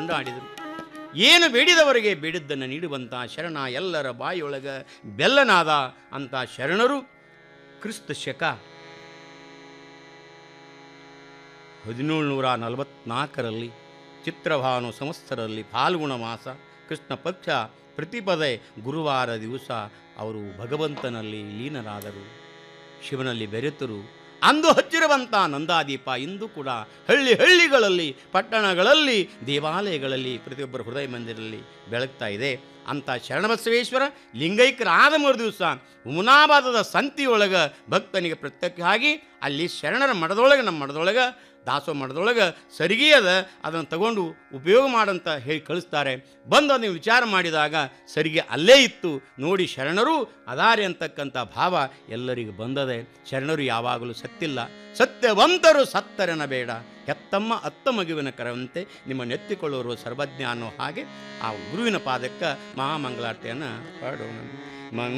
ಕೊಂಡಾಡಿದರು ಏನು ಬೇಡಿದವರಿಗೆ ಬೇಡಿದ್ದನ್ನು ನೀಡುವಂಥ ಶರಣ ಎಲ್ಲರ ಬಾಯಿಯೊಳಗ ಬೆಲ್ಲನಾದ ಅಂತ ಶರಣರು ಕ್ರಿಸ್ತ ಶಕ ಹದಿನೇಳು ನೂರ ನಲವತ್ನಾಲ್ಕರಲ್ಲಿ ಚಿತ್ರಭಾನು ಸಂವತ್ಸರಲ್ಲಿ ಫಾಲ್ಗುಣ ಮಾಸ ಕೃಷ್ಣ ಪಕ್ಷ ಪ್ರತಿಪದೆ ಗುರುವಾರ ದಿವಸ ಅವರು ಭಗವಂತನಲ್ಲಿ ಲೀನರಾದರು ಶಿವನಲ್ಲಿ ಬೆರೆತರು ಅಂದು ಹಚ್ಚಿರುವಂಥ ನಂದಾದೀಪ ಇಂದು ಕೂಡ ಹಳ್ಳಿ ಹಳ್ಳಿಗಳಲ್ಲಿ ಪಟ್ಟಣಗಳಲ್ಲಿ ದೇವಾಲಯಗಳಲ್ಲಿ ಪ್ರತಿಯೊಬ್ಬರ ಹೃದಯ ಮಂದಿರಲ್ಲಿ ಬೆಳಗ್ತಾ ಇದೆ ಅಂಥ ಶರಣಬಸವೇಶ್ವರ ಲಿಂಗೈಕ್ಯರಾದ ಮೂರು ದಿವಸ ಹುಮನಾಬಾದದ ಸಂತಿಯೊಳಗೆ ಭಕ್ತನಿಗೆ ಪ್ರತ್ಯಕ್ಷ ಆಗಿ ಅಲ್ಲಿ ಶರಣರ ಮಠದೊಳಗೆ ನಮ್ಮ ಮಠದೊಳಗೆ ದಾಸೋ ಮಠದೊಳಗೆ ಸರಿಗೆ ಅದ ಅದನ್ನು ತಗೊಂಡು ಉಪಯೋಗ ಮಾಡಂತ ಹೇಳಿ ಕಳಿಸ್ತಾರೆ ಬಂದು ಅದನ್ನು ವಿಚಾರ ಮಾಡಿದಾಗ ಸರಿಗೆ ಅಲ್ಲೇ ಇತ್ತು ನೋಡಿ ಶರಣರು ಅದಾರೆ ಅಂತಕ್ಕಂಥ ಭಾವ ಎಲ್ಲರಿಗೂ ಬಂದದೆ ಶರಣರು ಯಾವಾಗಲೂ ಸತ್ತಿಲ್ಲ ಸತ್ಯವಂತರು ಸತ್ತರನ ಬೇಡ ಹೆತ್ತಮ್ಮ ಅತ್ತ ಮಗುವಿನ ಕರವಂತೆ ನಿಮ್ಮ ನೆತ್ತಿಕೊಳ್ಳುವರು ಸರ್ವಜ್ಞ ಅನ್ನೋ ಹಾಗೆ ಆ ಗುರುವಿನ ಪಾದಕ್ಕೆ ಮಹಾಮಂಗಳಾರತಿಯನ್ನು ಪಾಡೋಣ ಮಂಗ